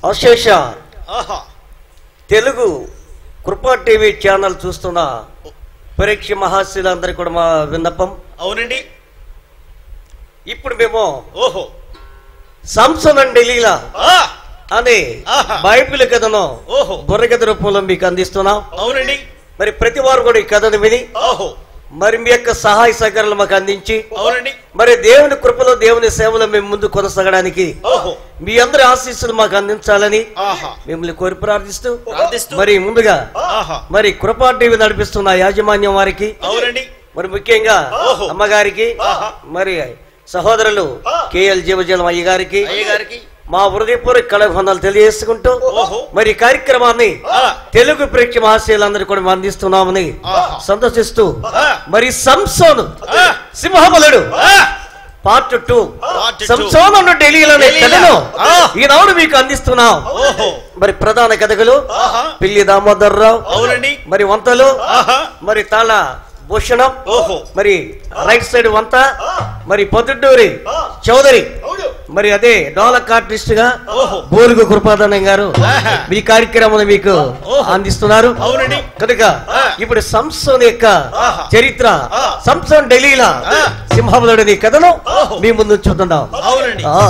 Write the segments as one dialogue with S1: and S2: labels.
S1: అశేష
S2: ఆహా
S1: తెలుగు కృపా టీవీ ఛానల్ చూస్తున్న పరీక్ష మహాశీలందరికీ కూడా మా విన్నపం
S2: అవునండి
S1: ఇప్పుడు మేము
S2: ఓహో
S1: సంసన్ అండ్ ఢిల్లీలా
S2: ఆ,
S1: అనే
S2: ఆహా.
S1: బైబిల్ కథను
S2: ఓహో
S1: బుర్రకథ రూపంలో మీకు అందిస్తున్నాం
S2: అవునండి
S1: మరి ప్రతి వారు కూడా ఈ కథను విని
S2: ఓహో
S1: మరి మీ యొక్క సహాయ సహకారాలు మాకు అందించి
S2: అవునండి
S1: మరి దేవుని కృపలో దేవుని సేవలో మేము ముందు కొనసాగడానికి
S2: ఓహో
S1: మీ అందరి ఆశీస్సులు మాకు అందించాలని
S2: ఆహా
S1: మిమ్మల్ని కోరి ప్రార్థిస్తూ
S2: ప్రార్థిస్తూ
S1: మరి ముందుగా
S2: ఆహా
S1: మరి కృపా టీవీ నడిపిస్తున్న యాజమాన్యం వారికి
S2: అవునండి
S1: మరి ముఖ్యంగా
S2: ఓహో.
S1: అమ్మగారికి
S2: ఆహా.
S1: మరి సహోదరులు కేఎల్ జీవజలం అయ్య గారికి
S2: అయ్య గారికి
S1: మా హృదయపూర్వక కళాభందాలు తెలియజేసుకుంటూ
S2: ఓహో.
S1: మరి ఈ కార్యక్రమాన్ని
S2: ఆ.
S1: తెలుగు ప్రేక్ష మహాశయులందరూ కూడా మేము అందిస్తున్నామని
S2: ఆహా.
S1: సంతోషిస్తూ
S2: ఆ.
S1: మరి సంసోను
S2: ఆ.
S1: సింహబలుడు
S2: ఆ,
S1: part two
S2: Part two.
S1: Samson ఢిల్లీలోని
S2: ఢిల్లీలో.
S1: కథను
S2: ఆ.
S1: ఈనాడు మీకు అందిస్తున్నాం
S2: ఓహో
S1: మరి ప్రధాన కథకులు
S2: ఆహా
S1: పిల్లి దామోదర్రావు
S2: అవునండి
S1: మరి వంతలు
S2: ఆహా
S1: మరి తాళ భూషణం
S2: ఓహో
S1: మరి రైట్ సైడ్ వంత మరి పొద్దుటూరి చౌదరి మరి అదే డోలక్ ఆర్టిస్ట్ గా
S2: ఓహో.
S1: బోరుగు కృపాదనం గారు
S2: ఆహా.
S1: మీ కార్యక్రమం మీకు
S2: ఓహో.
S1: అందిస్తున్నారు
S2: అవునండి
S1: కనుక
S2: ఆ.
S1: ఇప్పుడు సంసోన్ యొక్క
S2: ఆహా.
S1: చరిత్ర
S2: ఆ.
S1: సంసోన్ ఢిల్లీల
S2: ఆ.
S1: సింహబలుడిని కథను
S2: ఓహో.
S1: మీ ముందు చూద్దాం
S2: అవునండి
S1: ఆ.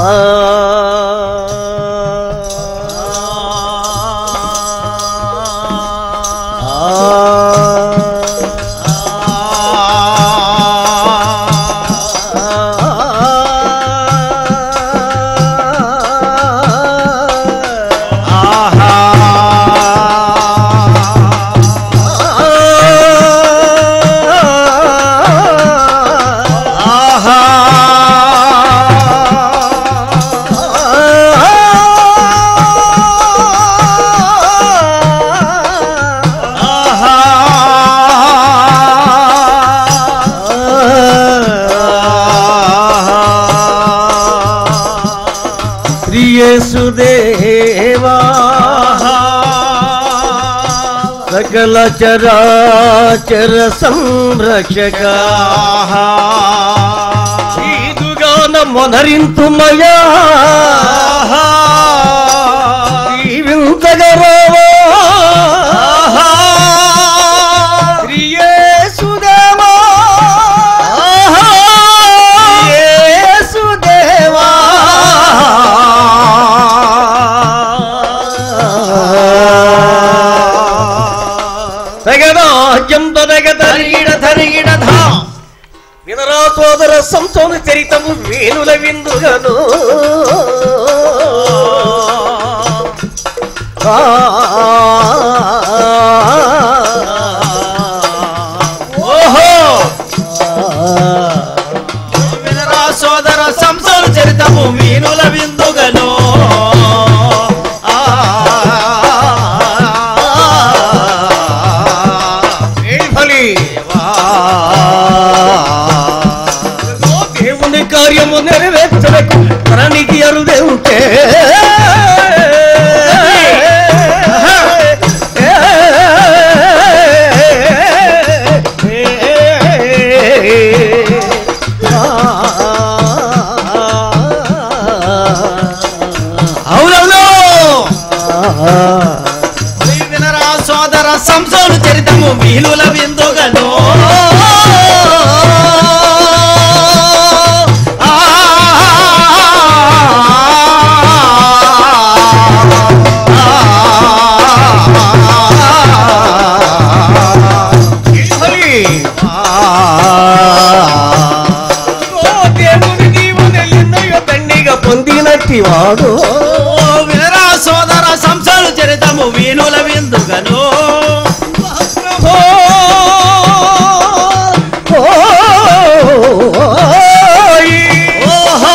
S1: ప్రియసుదేవా సకల చరాచర సంరక్షక ఈదుగాన మొనరింతుమయా దీవించగరవా ప్రియసుదేవా ప్రియసుదేవా తగదాజ్యం తొదగ తరిగిడ తరిగిడ ధా వినరా సోదర సంసోను చరితము వేణుల విందుగను ఆ,
S2: ఓహో
S1: ఆ,
S2: వినరా సోదర సంసార చరితము మీనుల విందుగను ఆ,
S1: ఏల్ఫలి. ఓ దేవుని కార్యము నెరవేర్చలకు తరణికి అరుదే ఉంటే
S2: అవునవును వినరా సోదర సంసార చరితము మీనుల విందుగను ఆ,
S1: దేవుని దీవెన ఎన్నయో దండిగా పొందినట్టి వాడు
S2: ఓ వినరా సోదర సంసార చరితము వీణుల విందుగను
S1: ఓ, ఓయ్.
S2: ఓహో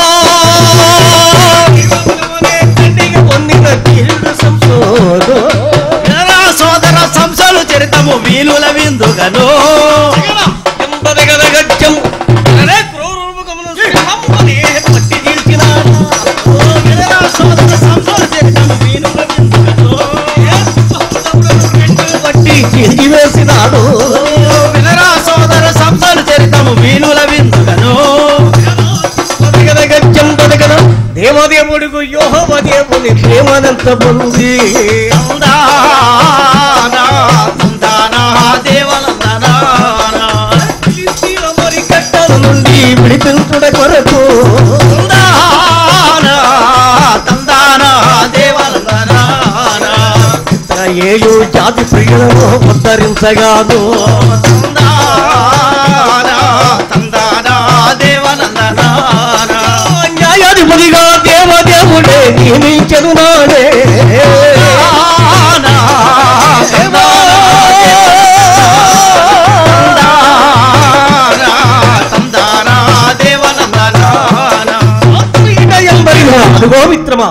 S1: దండిగా పొందిన తీరు సంసోదు
S2: వినరా సోదర సంసార చరితము వీణుల విందుగను
S1: ఎంబదగద గత్యం అరే క్రూరముఖమును సింహమునే పట్టి తీర్చినాడు.
S2: ఓ వినరా సోదర సంసార చరితము వీణుల విందుగను
S1: రెండు పట్టి తిరిగి వేసినాడు
S2: ఓ వినరా సోదర సంసార చరితము వీణుల విందుగను
S1: బదగద గత్యం బదగద దేవదేవుడుకు యోహ దేవదేవుని ప్రేమనంత పొంది
S2: తందానా తందానా దేవనందనా
S1: ఫిలిస్తీన్ల మరి కట్టాల నుండి విడిపించుట కొరకు
S2: తందానా తందానా దేవనందనా
S1: తన ఏడు జాతి ప్రియులను ఉద్ధరించగాను
S2: తందానా తందానా దేవనందనా
S1: న్యాయాధిపతిగా దేవదేవుడే నియమించను నాడే అదిగో మిత్రమా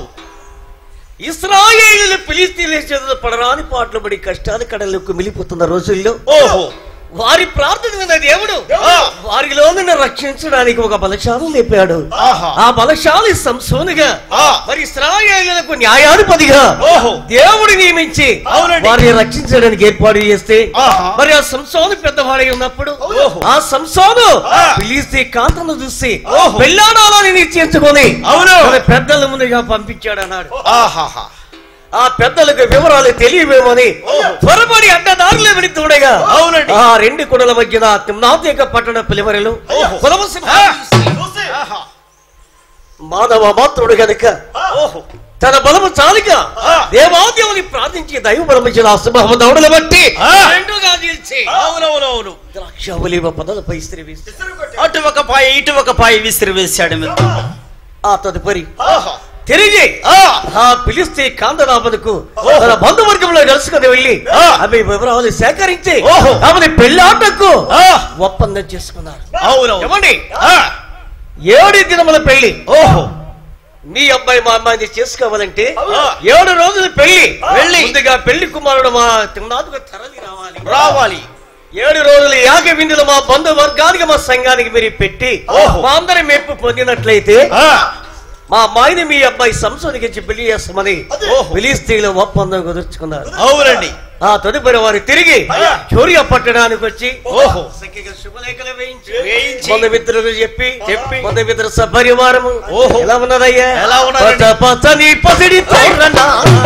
S1: ఇస్రాయేలు ఫిలిస్తీన్ల చేతులు పడరాని పాటలు పడి కష్టాలు కడలకు మిలిపోతున్న రోజుల్లో
S2: ఓహో
S1: వారి ప్రార్థన విన్న దేవుడు
S2: ఆ.
S1: వారిలో నిన్ను రక్షించడానికి ఒక బలశాలు లేపాడు
S2: ఆహా.
S1: ఆ బలశాలి సంసోనుగా
S2: ఆ.
S1: మరి ఇస్రాయేలులకు న్యాయాధిపతిగా
S2: ఓహో.
S1: దేవుడు నియమించి
S2: అవునండి.
S1: వారిని రక్షించడానికి ఏర్పాటు చేస్తే
S2: ఆహా.
S1: మరి ఆ సంసోను పెద్దవాడై ఉన్నప్పుడు
S2: ఓహో.
S1: ఆ సంసోను
S2: ఆ.
S1: పిలిస్తే కాంతను చూసి
S2: ఓహో.
S1: పెళ్ళాడాలని నిశ్చయించుకొని
S2: అవును.
S1: తన పెద్దల ముందుగా పంపించాడు అన్నాడు
S2: ఆహాహా
S1: ఆ పెద్దలకు వివరాలు తెలియవేమని
S2: ఓహో.
S1: త్వరపడి అడ్డదారులు విడి చూడగా
S2: అవునండి.
S1: ఆ రెండు కుడల మధ్యన తిమ్నాథేక పట్టణ పిలివరలు
S2: ఓహో.
S1: కులమ సింహ
S2: ఆహా.
S1: మానవ మాత్రుడు గనుక
S2: ఓహో
S1: తన బలము చాలిక
S2: ఆ.
S1: దేవాదేవుని ప్రార్థించి దైవ బలమిచ్చిన అశుభమ దౌడలు బట్టి
S2: ఆ.
S1: రెండుగా నిలిచి
S2: అవునవునవును
S1: ద్రాక్షావళివ పదలపై స్త్రీ వేసి
S2: అటు ఒక పాయ ఇటు ఒక పాయ విసిరి వేశాడు మీరు
S1: ఆ తదుపరి
S2: ఆహా.
S1: తిరిగి
S2: ఆ.
S1: ఆ పిలిస్తే కాంతనాభనుకు
S2: ఓహో.
S1: తన బంధువర్గంలో కలుసుకుని వెళ్ళి
S2: ఆ.
S1: అవి వివరాలు సేకరించి
S2: ఓహో.
S1: ఆమెని పెళ్ళాటకు
S2: ఆ.
S1: ఒప్పందం చేసుకున్నారు
S2: అవునవును
S1: ఏమండి
S2: ఆ.
S1: ఏడు దినముల పెళ్లి
S2: ఓహో
S1: మీ అబ్బాయి మా అమ్మాయిని చేసుకోవాలంటే
S2: ఆ.
S1: ఏడు రోజులు పెళ్లి
S2: వెళ్ళి.
S1: ముందుగా పెళ్లి కుమారుడు మా తిరునాథుకు తరలి రావాలి
S2: రావాలి
S1: ఏడు రోజులు యాగ విందులు మా బంధు వర్గానికి మా సంఘానికి మీరు పెట్టి
S2: ఓహో.
S1: మా అందరి మెప్పు పొందినట్లయితే
S2: ఆ.
S1: మా అమ్మాయిని మీ అబ్బాయి సంసోనికి ఇచ్చి పెళ్లి చేస్తామని
S2: ఓహో.
S1: ఫిలిస్తీన్లు ఒప్పందం కుదుర్చుకున్నారు
S2: అవునండి
S1: ఆ తదుపరి వారు తిరిగి
S2: అయ్యా.
S1: చోరియా పట్టణానికి వచ్చి
S2: ఓహో.
S1: సఖిగా శుభలేఖలు వేయించి
S2: వేయించి.
S1: బంధుమిత్రులకు చెప్పి
S2: చెప్పి.
S1: బంధుమిత్ర సపరివారము
S2: ఓహో.
S1: ఎలా ఉన్నదయ్యా
S2: ఎలా ఉన్నదండి?
S1: పచ్చ పచ్చని పసిడి తోరణ.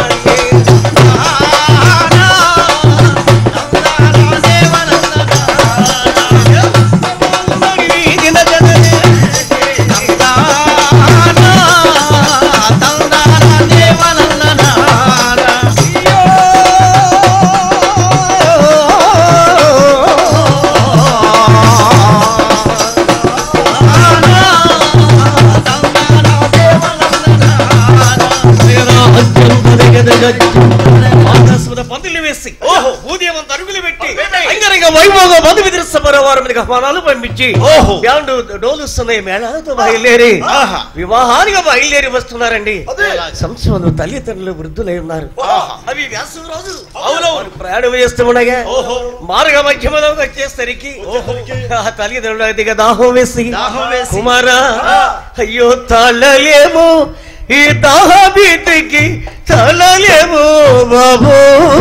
S1: వీధిన జననే. ఆకాశమున పందిళ్ళు వేసి
S2: ఓహో.
S1: భూదేవం తరుగులు పెట్టి
S2: పెట్టి.
S1: అంగరంగ వైభోగ బంధు విదిరి సపరవారం మీద ఆహ్వానాలు పంపించి
S2: ఓహో.
S1: బ్యాండు డోలుస్తున్నాయి మేళాలతో బయలుదేరి
S2: ఆహా.
S1: వివాహానికి బయలుదేరి వస్తున్నారండి
S2: అదే.
S1: సంవత్సరం తల్లిదండ్రులు వృద్ధులై ఉన్నారు
S2: ఆహా.
S1: అవి వ్యాసం రోజు
S2: అవునవును.
S1: ప్రయాణం చేస్తూ ఉండగా
S2: ఓహో.
S1: మార్గ మధ్యమలోకి వచ్చేసరికి
S2: ఓహో.
S1: ఆ తల్లిదండ్రుల దగ్గర దాహం వేసి
S2: దాహం వేసి.
S1: కుమారా
S2: ఆ.
S1: అయ్యో తాళలేము ఈ దాహబీతికి తాళలేము బాబు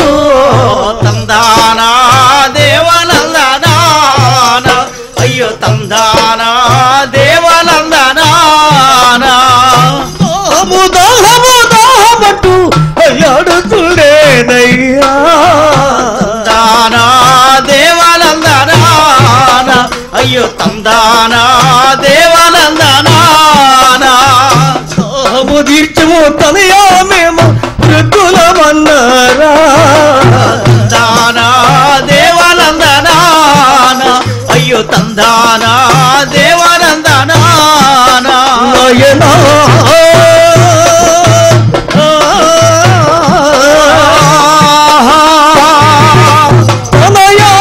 S2: తందానా దేవనందనా అయ్యో తందానా దేవనందనా
S1: దాహము దాహము దాహమంటూ అయ్యాడుతుండేనయ్యా
S2: తందానా దేవనందనా అయ్యో తందానా దేవనందనా
S1: దాహము తీర్చము తనయా మేము వృద్ధులమన్నారా
S2: తందానా దేవనందనా అయ్యో తందానా దేవనందనా
S1: నాయనా తనయా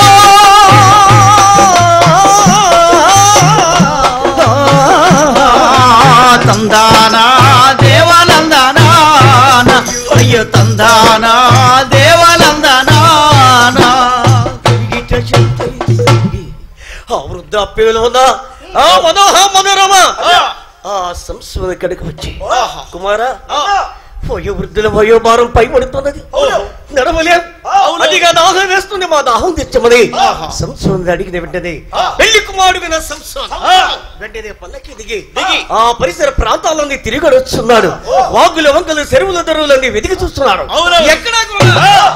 S2: తందానా దేవనందనా అయ్యో తందానా దేవనందనా
S1: గిట చింతరి ఆ వృద్ధాప్యంలో ఉన్న ఆ మనోహ మనోరమ ఆ సంస్కృతి ఇక్కడికి వచ్చి కుమారా వయో వృద్ధుల వయోభారం పై పడుతున్నది నడవలేం
S2: అవును.
S1: అదిగా దాహం వేస్తుంది మా దాహం తెచ్చమని
S2: ఆహా.
S1: సంసోన్ అడిగిన వెంటనే
S2: ఆ.
S1: పెళ్లి కుమారుడిన సంసోన్
S2: ఆ.
S1: వెంటనే పల్లకి దిగి
S2: దిగి.
S1: ఆ పరిసర ప్రాంతాలన్నీ తిరిగి వచ్చున్నాడు
S2: ఓహో.
S1: వాగుల వంకలు చెరువుల దరువులన్నీ వెతికి చూస్తున్నాడు
S2: అవును.
S1: ఎక్కడా కూడా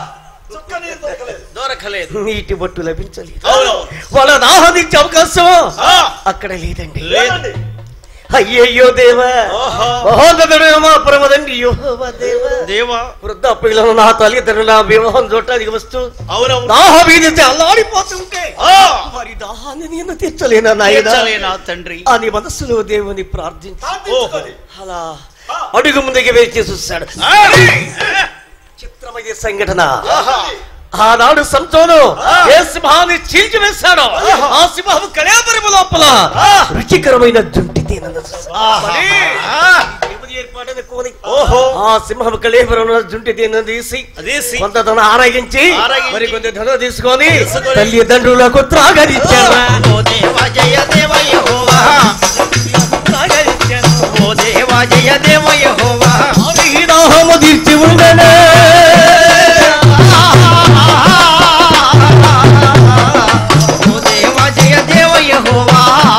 S2: దొరకలేదు
S1: నీటి బొట్టు లభించలేదు
S2: అవును.
S1: వాళ్ళ దాహానికి అవకాశం
S2: ఆ.
S1: అక్కడ లేదండి
S2: లేదండి.
S1: అయ్యయ్యో దేవా
S2: ఓహో.
S1: మహోన్నతుడు మా పరమదండి యోహోవా దేవా
S2: దేవా
S1: వృద్ధాప్యులను నా తల్లిదండ్రుల వివాహం చూడటానికి వస్తూ
S2: అవునవును
S1: దాహ వీధితే అల్లాడిపోతుంటే
S2: ఆ.
S1: మరి దాహాన్ని నేను తీర్చలేనా నాయన
S2: తీర్చలేనా తండ్రి
S1: అని మనస్సులో దేవుని ప్రార్థించి
S2: ఓహో.
S1: అలా అడుగు ముందుకు వేచి చూశాడు
S2: ఆ.
S1: చిత్రమైన సంఘటన
S2: ఆహా.
S1: ఆనాడు సంతోను
S2: ఆ.
S1: ఏ సింహాన్ని చీల్చి వేశాడో
S2: ఆహా.
S1: ఆ సింహం కళాపరము లోపల
S2: ఆ.
S1: రుచికరమైన జుంటి తేనెను చూశాడు.
S2: ఆహా.
S1: మరి
S2: ఆ.
S1: దేవుని ఏర్పాటైన కోని
S2: ఓహో.
S1: ఆ సింహం కళేపరంలో జుంటి తేనెను తీసి
S2: అదేసి
S1: కొంత ధన ఆరగించి
S2: ఆరగించి.
S1: మరి కొంత ధన తీసుకొని
S2: తీసుకొని.
S1: తల్లిదండ్రులకు త్రాగనిచ్చాడు
S2: ఓ దేవా జయ దేవ యెహోవా
S1: త్రాగనిచ్చాడు.
S2: ఓ దేవా జయ దేవ యెహోవా
S1: మరి ఈ దాహము తీర్చి ఉండనే
S2: ఓ దేవా జయ దేవ యెహోవా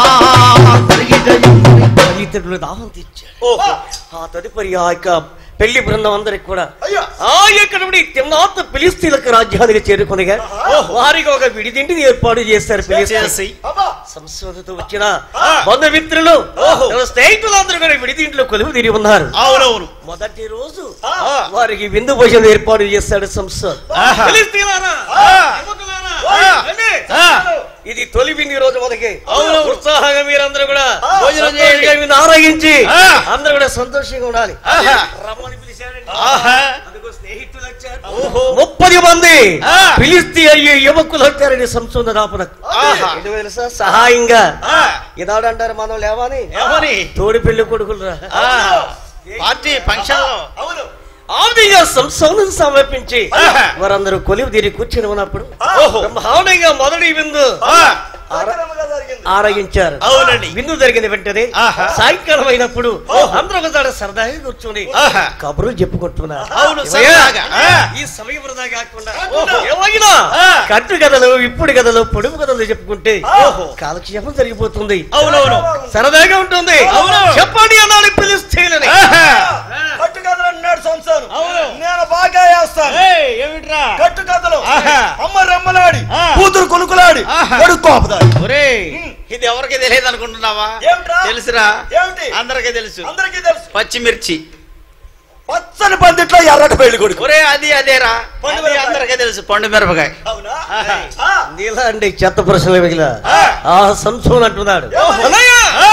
S1: తల్లిదండ్రులు దాహం తీర్చాడు
S2: ఓహో.
S1: ఆ తదుపరి ఆ యొక్క పెళ్లి బృందం అందరికి కూడా
S2: అయ్యా.
S1: ఆ యొక్క నుండి తిమ్నాత్ ఫిలిస్తీన్లకు రాజ్యానికి చేరుకునిగా వారికి ఒక విడిదింటిని ఏర్పాటు చేశారు ఫిలిస్తీన్
S2: చేసి
S1: సంశోధతో వచ్చిన
S2: ఆ.
S1: బంధుమిత్రులు
S2: ఓహో.
S1: తమ స్నేహితులందరూ కూడా విడిదింట్లో కొలువు తీరి ఉన్నారు
S2: అవునవును
S1: మొదటి రోజు
S2: ఆ.
S1: వారికి విందు భోజనం ఏర్పాటు చేశాడు సంసద్
S2: ఆహా.
S1: ఫిలిస్తీన్లారా,
S2: ఆ.
S1: యువకులారా,
S2: ఆ.
S1: రండి.
S2: ఆ.
S1: ఇది తొలి విందు రోజు మనకి
S2: అవును.
S1: ఉత్సాహంగా మీరందరూ కూడా
S2: భోజనం
S1: సంతోషంగా
S2: చేయండి.
S1: విందు ఆరగించి
S2: ఆ.
S1: అందరూ కూడా సంతోషంగా ఉండాలి
S2: ఆహా.
S1: రమ్మని పిలిచారండి
S2: ఆహా.
S1: అందుకో స్నేహితులు వచ్చారు
S2: ఓహో.
S1: ముప్పది మంది
S2: ఆ.
S1: ఫిలిస్తీ అయ్యే యువకులు వచ్చారండి సంసోద రాపునకు
S2: ఆహా.
S1: ఎందుకు తెలుసా సహాయంగా
S2: ఆ.
S1: ఇదాడు అంటారు మనం లేవని
S2: ఏమని
S1: తోడి పెళ్లి కొడుకులు రా
S2: ఆ. పార్టీ ఫంక్షన్ లో
S1: ఆ విధంగా సంసోనం సమర్పించి
S2: ఆహా.
S1: వారందరూ కొలివి తీరి కూర్చుని ఉన్నప్పుడు
S2: ఓహో.
S1: బ్రహ్మాండంగా మొదటి విందు
S2: ఆ.
S1: ఆరగించారు
S2: అవునండి.
S1: విందు జరిగిన వెంటనే
S2: ఆహా.
S1: సాయంకాలం అయినప్పుడు
S2: ఓహో.
S1: అందరూ ఒకసారి సరదాగా కూర్చొని
S2: ఆహా.
S1: కబుర్లు చెప్పుకుంటున్నారు
S2: అవును,
S1: ఏమయ్యా?
S2: సరదాగా. ఆ.
S1: ఈ సమయం వృధా కాకుండా
S2: ఓహో.
S1: ఏమైనా
S2: ఆ.
S1: కట్టు కథలు ఇప్పుడు కథలు పొడుపు కథలు చెప్పుకుంటే
S2: ఓహో.
S1: కాలక్షేపం జరిగిపోతుంది
S2: అవునవును
S1: సరదాగా ఉంటుంది
S2: అవును.
S1: చెప్పండి అన్నాడు పిలుస్తేనని
S2: ఆహా.
S3: కట్టు కథలు అన్నాడు సంసారం
S2: అవును.
S3: నేను బాగా వేస్తాను
S2: ఏయ్, ఏమిట్రా
S3: కట్టు కథలు
S2: ఆహా.
S3: అమ్మ రెమ్మలాడి
S2: ఆ.
S3: కూతురు కొనుక్కులాడి
S2: ఆహా.
S3: కొడుకు కోపదాడి
S2: ఒరేయ్ ఇది ఎవరికి తెలియదు అనుకుంటున్నావా
S3: ఏమిట్రా?
S2: తెలుసురా
S3: ఏమిటి
S2: అందరికీ తెలుసు
S3: అందరికీ తెలుసు
S2: పచ్చిమిర్చి
S3: పచ్చని పందిట్లో ఎర్రటి పెళ్లి కొడుకు
S2: ఒరే అది అదేరా
S3: పండు
S2: అది
S3: మిరపకాయ.
S2: అందరికీ తెలుసు పండు మిరపకాయ
S3: అవునా
S2: ఆహా.
S3: ఆ.
S1: నీలా అండి చెత్త ప్రశ్నలు మిగిల
S2: ఆ.
S1: ఆ సంసోన్ అంటున్నాడు
S3: ఓహో.
S1: అన్నయ్య!
S2: ఆ.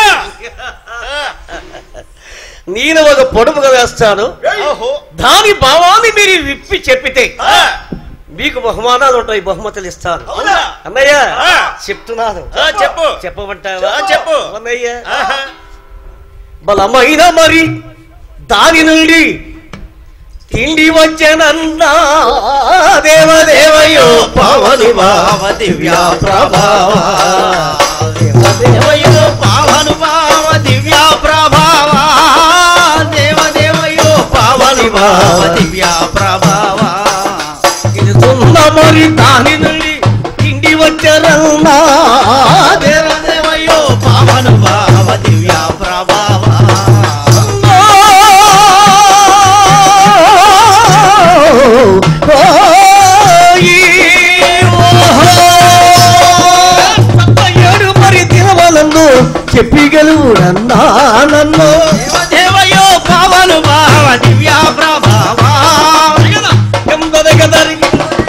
S1: నేను ఒక పొడుపుగా వేస్తాను
S3: ఏయ్.
S2: ఓహో
S1: దాని భావాన్ని మీరు విప్పి చెప్పితే
S2: ఆ.
S1: మీకు బహుమానాలు ఉంటాయి బహుమతులు ఇస్తాను
S3: అవునా
S1: అన్నయ్య
S2: ఆ.
S1: చెప్తున్నాను
S2: ఆ, చెప్పు
S1: చెప్పమంటావా
S2: ఆ, చెప్పు.
S1: అన్నయ్య
S2: ఆహా.
S1: బలమైన మరి దాని నుండి తిండి వచ్చనన్నా దేవదేవయో పవని
S2: భావ దివ్య ప్రభావ దేవదేవయో పావను భావ దివ్య ప్రభావ దేవదేవయో పావను భావ దివ్య ప్రభావ
S1: ఇది తున్న మరి దాని నుండి తిండి వచ్చనన్నా
S2: దేవదేవయో పావను భావ దివ్య ప్రభావ
S1: ఏడు మరి దినవలను చెప్పగలుగుడన్నా నన్ను
S2: దేవదేవయో పావను భావ దివ్య ప్రభావ
S1: ఎందరగదరిగి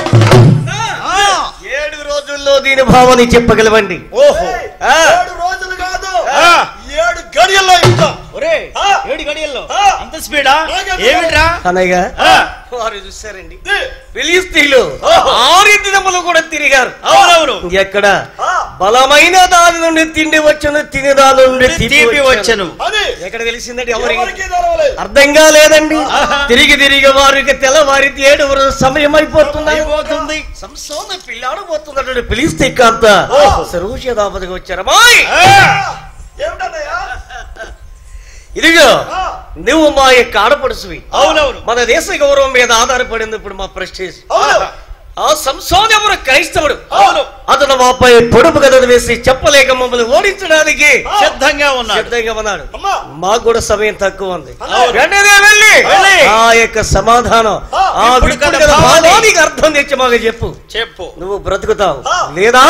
S1: ఏడు రోజుల్లో దీని భావని చెప్పగలవండి
S2: ఓహో
S3: ఏయ్,
S1: ఆ.
S3: ఏడు రోజులు కాదు
S2: ఆ.
S3: ఏడు గడియల్లో ఇంకా
S2: ఒరే
S3: ఆ.
S2: ఏడు గడియల్లో
S3: ఆ.
S2: అంత స్పీడా
S3: అలాగే
S2: ఏమిట్రా
S1: అనగా
S2: ఆ.
S1: వారు చూశారండి
S3: ది.
S1: ఫిలిస్తీన్లు
S2: ఓహో.
S1: ఆరు దినములు కూడా తిరిగారు
S2: అవునవును
S1: ఎక్కడ
S3: ఆ.
S1: బలమైన దాని నుండి తిండి వచ్చను తిని దాని నుండి
S2: తీపి వచ్చను
S3: అది
S1: ఎక్కడ తెలిసిందండి ఎవరికి
S3: ఎవరికి తెలవలేదు
S1: అర్థం కాలేదండి
S2: ఆహా.
S1: తిరిగి తిరిగి వారికి తెల్లవారి ఏడు సమయం అయిపోతుంది
S2: అయిపోతుంది
S1: సంసోన పిల్లాడు పోతున్నటువంటి పిలిస్తే కాంత
S2: ఓహో.
S1: సరూషదాపతికి వచ్చారు అమ్మాయి
S2: ఆ.
S3: ఏమిటన్నయ్యా
S1: ఇదిగో
S3: ఆ.
S1: నువ్వు మా యొక్క ఆడపడుసువి
S2: అవునవును
S1: మన దేశ గౌరవం మీద ఆధారపడింది ఇప్పుడు మా ప్రెస్టేజ్
S3: అవును
S1: ఆ సంసోని ఎవరు క్రైస్తవుడు
S3: అవును.
S1: అతను మాపై పొడుపు గదను వేసి చెప్పలేక మమ్మల్ని ఓడించడానికి
S2: సిద్ధంగా ఉన్నాడు
S1: సిద్ధంగా ఉన్నాడు
S3: అమ్మా
S1: మాకు కూడా సమయం తక్కువ ఉంది
S3: అవును.
S1: వెంటనే వెళ్ళి
S2: వెళ్ళి.
S1: ఆ యొక్క సమాధానం
S3: ఆ,
S1: ఆ
S2: ఇప్పుడు
S1: విప్పుడు
S2: కదా
S1: గల
S2: భావాన్ని.
S1: భావానికి అర్థం తెచ్చి మాకు చెప్పు
S2: చెప్పు
S1: నువ్వు బ్రతుకుతావు
S3: ఆ.
S1: లేదా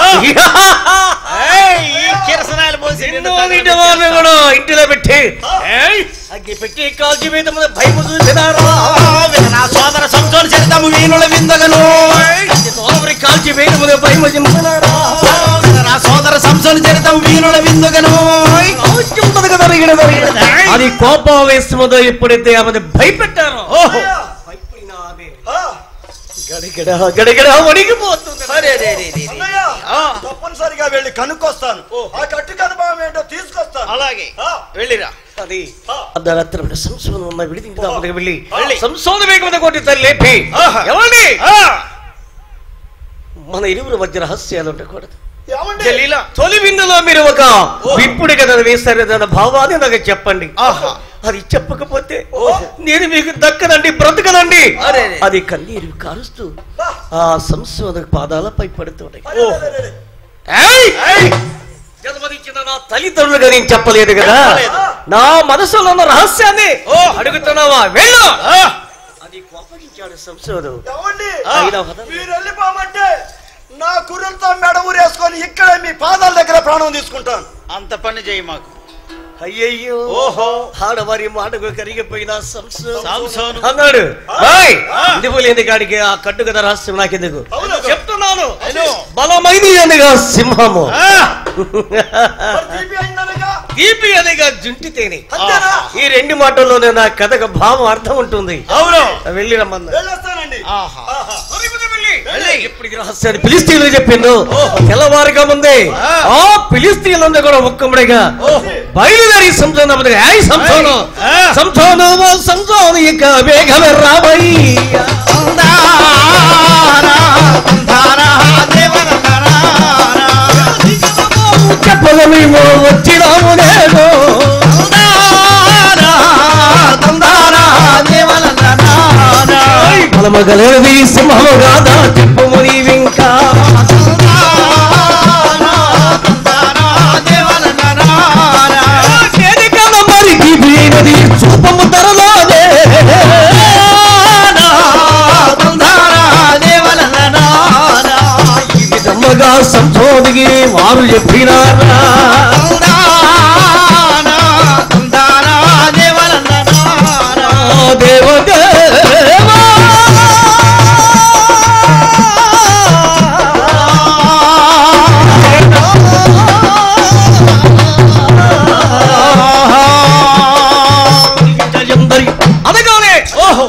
S2: ఏయ్, ఈ కిరసనాయలు పోసి నిన్ను
S1: నిన్ను
S2: తగలబెట్టి
S1: ఇంటి వారిని
S2: చేస్తాను.
S1: కూడా ఇంటిలో పెట్టి
S3: ఆ.
S1: ఏయ్, అగ్గి పెట్టి కాల్చి మీద మీద భయము చూసినారా
S2: నా సోదర సంసోను చరితము వీణుల విందగను
S1: తోలవరి కాల్చి మీద మీద భయము చింపినారా
S2: నా సోదర సంసోను చరితము వీణుల విందుగను
S1: ఉంటది కదా రిగిడ రిగిడ. అది కోపావేశముతో ఎప్పుడైతే ఆమెను భయపెట్టారో
S2: ఓహో
S1: భయపడిన ఆమె
S3: ఆ,
S1: గడిగడ గడిగడ వణికిపోతుంది
S2: అరే రే రే రే రే.
S3: అన్నయ్య
S2: ఆ.
S3: తప్పనిసరిగా వెళ్ళి కనుక్కొస్తాను ఆ కట్టు కనుభవం ఏంటో తీసుకొస్తాను
S2: అలాగే
S3: ఆ.
S2: వెళ్ళిరా
S1: అది
S3: ఆ.
S1: అర్ధరాత్రి సంసోనం ఉన్న విడిదింపుదా మనకి వెళ్ళి
S2: వెళ్ళి.
S1: సంసోన వేగం మీద కొట్టి తల్లి లేపి
S2: ఆహా.
S1: ఎవరిని
S2: ఆ,
S1: మన ఇరువురు మధ్య రహస్యాలు ఉండకూడదు
S3: ఏమండి
S2: జలీలా
S1: తొలి విందులో మీరు ఒక విప్పుడు కదా వేస్తారు అన్న భావాన్ని నాకు చెప్పండి
S2: ఆహా.
S1: అది చెప్పకపోతే నేను మీకు దక్కదండి బ్రతకదండి
S2: అరే, అరే.
S1: అది కన్నీరు కారుస్తూ
S3: బా.
S1: ఆ సంశోధన పాదాలపై పడుతున్నాయి
S3: అరే, అరే, అరే, అరే.
S1: ఏయ్! జన్మనిచ్చిన నా తల్లిదండ్రులుగా నేను చెప్పలేదు కదా
S2: చెప్పలేదు.
S1: నా మనసులో ఉన్న రహస్యాన్ని
S2: ఓ.
S1: అడుగుతున్నావా వెళ్ళు
S2: ఆ,
S1: అది కోపగించాడు సంశోధం
S3: ఏమండి
S2: ఆ.
S1: అయినా వదలను.
S3: మీరు వెళ్ళిపోమంటే నా కుర్రలతో మెడ ఊరేసుకొని ఇక్కడ మీ పాదాల దగ్గర ప్రాణం తీసుకుంటాను
S2: అంత పని చేయి మాకు
S1: అయ్యయ్యో
S2: ఓహో.
S1: ఆడవారి మాటకు కరిగిపోయిన సంశోధం
S2: సంసోను
S1: అన్నాడు "ఏయ్,
S2: ఆ.
S1: నువ్వు లేని కాడికి ఆ కట్టు కదా రహస్యం నాకెందుకు
S3: అవును.
S1: చెప్తున్నాను
S2: అను.
S1: బలమైనది అనగా సింహము
S2: ఆ,
S3: మరి తీపి అయిందనగా
S1: దీపి అనగా జుంటితేనే
S3: అంతేనా
S1: ఈ రెండు మాటల్లోనే నా కథకు భావం అర్థం ఉంటుంది
S2: అవును
S1: వెళ్ళి రమ్మన్నా
S3: వెళ్ళొస్తానండి
S2: ఆహా
S3: ఆహా.
S1: వెళ్ళి. ఇప్పుడు ఈ రహస్యాన్ని ఫిలిస్తీన్లు చెప్పిండు తెల్లవారుగా ముందే
S2: ఆ.
S1: ఆ ఫిలిస్తీన్లందరూ కూడా ఒక్కముడిగా బయలుదేరి సంసోన హాయ్ సంసోను
S2: ఆ.
S1: సంసోను ఓ సంసోను ఇక వేగమే రాబయ్యా
S2: తందానా, తందానా, దేవనందనానా.
S1: చెప్పగా మేము వచ్చినాము నేను
S2: తందానా, తందానా, దేవనందనానా.
S1: బలమగలేది సింహము కాదా చెప్పము నీవింకా
S2: తందానా, తందానా, దేవనందనానా.
S1: చేరికల మరికి వీనది చూపము తరలోనే
S2: తందానా, తందానా, దేవనందనానా.
S1: ఈ విధముగా సంశోధికి వారు చెప్పినారా
S2: తందానా, తందానా, దేవనందనానా.
S1: ఆ దేవదేవా అందరి అనగానే
S2: ఓహో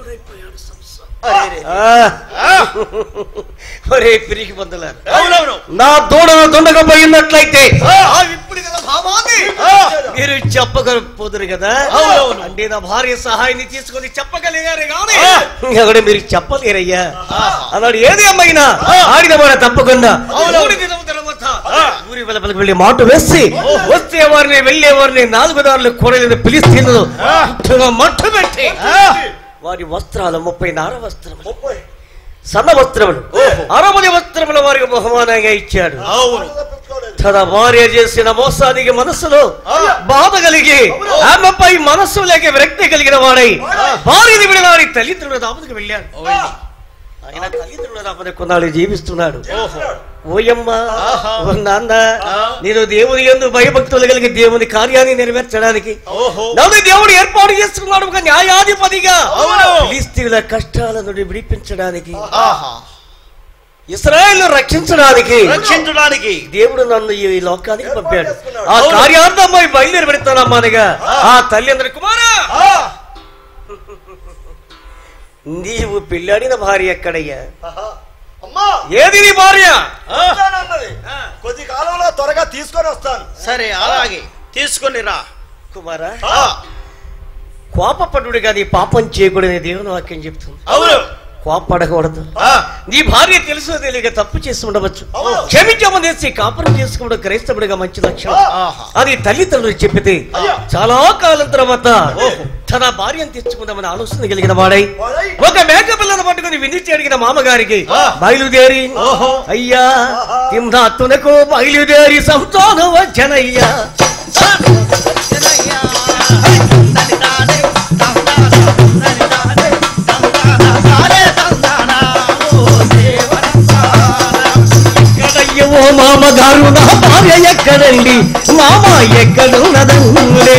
S1: ఒరే పిరికి పొందలారు
S2: అవునవును
S1: నా దూడను దొండకపోయినట్లయితే ఆ విప్పుడు గల భావాన్ని మీరు చెప్పకపోదురు కదా
S2: అవునవును.
S1: అంటే నా భార్య సహాయాన్ని తీసుకొని చెప్పగలిగారు కానీ
S2: ఆ.
S1: అక్కడ మీరు చెప్పలేరయ్యా అన్నాడు ఏది అమ్మైనా ఆడిన మాట తప్పకుండా మూడు దినముల తర్వాత ఊరి వెలుపలికి వెళ్ళి మాట వేసి వస్తే వారిని వెళ్ళే వారిని నాలుగు దారులు కూరలను పిలిస్తీను మట్టు పెట్టి వారి వస్త్రాలు ముప్పై నార వస్త్రములు
S3: ముప్పై
S1: సన్న వస్త్రములు అరవది వస్త్రముల వారికి బహుమానంగా ఇచ్చాడు
S2: అవును
S3: తప్పించుకోలేదు.
S1: తన భార్య చేసిన మోసానికి మనసులో బాధ కలిగి ఆమెపై మనస్సు లేక విరక్తి కలిగిన వాడై భార్యని విడవాడి తల్లిదండ్రుల దాపతికి వెళ్ళాడు ఆయన తల్లిదండ్రుల దాపతి కొన్నాళ్ళు జీవిస్తున్నాడు
S3: చేస్తున్నాడు.
S1: ఓయమ్మ ఓ నాన్న నేను దేవుని ఎందు భయభక్తులు కలిగి దేవుని కార్యాన్ని నెరవేర్చడానికి
S2: ఓహో
S1: నన్ను దేవుడు ఏర్పాటు చేసుకున్నాడు ఒక న్యాయాధిపతిగా
S2: అవును.
S1: ఫిలిస్తీన్ల కష్టాల నుండి విడిపించడానికి
S2: ఆహా
S1: ఇస్రాయేల్ రక్షించడానికి
S2: రక్షించడానికి
S1: దేవుడు నన్ను ఈ లోకానికి పంపాడు
S3: చేసుకున్నాడు.
S1: ఆ
S2: అవును.
S1: కార్యార్థమై బయలుదేరి పెడతానమ్మానగా ఆ తల్లి అందరి కుమారా
S3: ఆ,
S1: నీవు పెళ్ళాడిన భార్య ఎక్కడయ్యా
S3: ఆహా. అమ్మా
S1: ఏది నీ భార్య
S3: వస్తానన్నది. కొద్ది కాలంలో త్వరగా తీసుకొని వస్తాను
S2: సరే అలాగే తీసుకొని రా
S1: కుమారా
S2: ఆ,
S1: కోపపడుడు కానీ పాపం చేయకూడని దేవుని వాక్యం చెప్తుంది
S2: అవును
S1: కోపడకూడదు
S2: ఆ,
S1: నీ భార్య తెలుసో తెలియక తప్పు చేసి ఉండవచ్చు
S3: అవును.
S1: క్షమించమని చేసి కాపురం చేసుకోవడం క్రైస్తవుడిగా మంచి లక్షణం
S2: ఆహా
S1: అది తల్లిదండ్రులు చెప్పితే
S3: అయ్యా.
S1: చాలా కాలం తర్వాత తన భార్యను తెచ్చుకుందామని ఆలోచన కలిగిన వాడై
S3: వాడై,
S1: ఒక మేక పిల్లను పట్టుకుని వినిచి అడిగిన మామగారికి
S2: ఆ.
S1: బయలుదేరి
S2: ఓహో.
S1: అయ్యా తిమ్నాత్తునకు బయలుదేరి సంతోషం వచ్చనయ్యా ఎక్కడయ్యో మామగారు నా భార్య ఎక్కడండి మామ ఎక్కడున్నదండే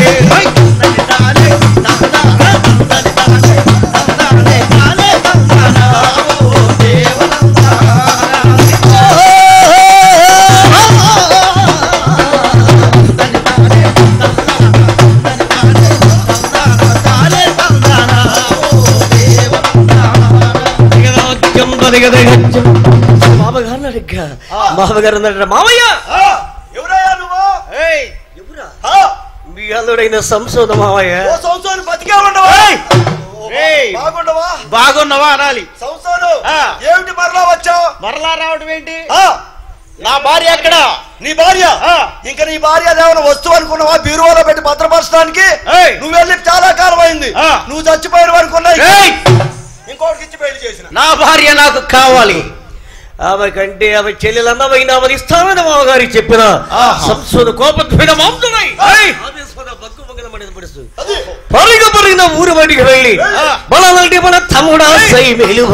S1: మామగారు అడిగా మామగారు అన్నాడు మామయ్య
S3: ఆ, ఎవరయ్యా నువ్వు
S1: ఎవరా
S3: ఆ,
S1: మీ అల్లుడైన సంశోధ మామయ్య
S3: ఓ సంవత్సరం బతికే ఉండవా
S2: ఏయ్.
S3: బాగుండవా
S2: బాగున్నావా అనాలి
S3: సంవత్సరం
S2: ఆ.
S3: ఏమిటి మరలా వచ్చావు
S2: మరలా రావడం ఏంటి
S3: ఆ,
S2: నా భార్య ఎక్కడ
S3: నీ భార్య
S2: ఆ.
S3: ఇంకా నీ భార్య ఏమైనా వస్తువు అనుకున్నావా బీరువాలో పెట్టి భద్రపరచడానికి
S2: ఏయ్.
S3: నువ్వు వెళ్ళి చాలా కాలం అయింది
S2: ఆ.
S3: నువ్వు చచ్చిపోయిన అనుకున్నా
S2: ఏయ్!
S3: ఇంకోటికి ఇచ్చి పెళ్లి చేసిన
S2: నా భార్య నాకు కావాలి
S1: ఆమె కంటే ఆమె చెల్లెలన్నమైన ఆమె ఇస్తామని మామగారికి చెప్పిన
S2: ఆహా.
S1: సంశోధ కోపద్భీడ మాంతునై
S3: ఏయ్!
S1: ఆవేశపద బగ్గు బగ్గన మడిన పడుస్తూ.
S3: అది
S1: పరుగ పరుగున ఊరు బయటికి వెళ్ళి
S3: ఆ.
S1: బలాలంటే మన తమ్ముడా సై మేలు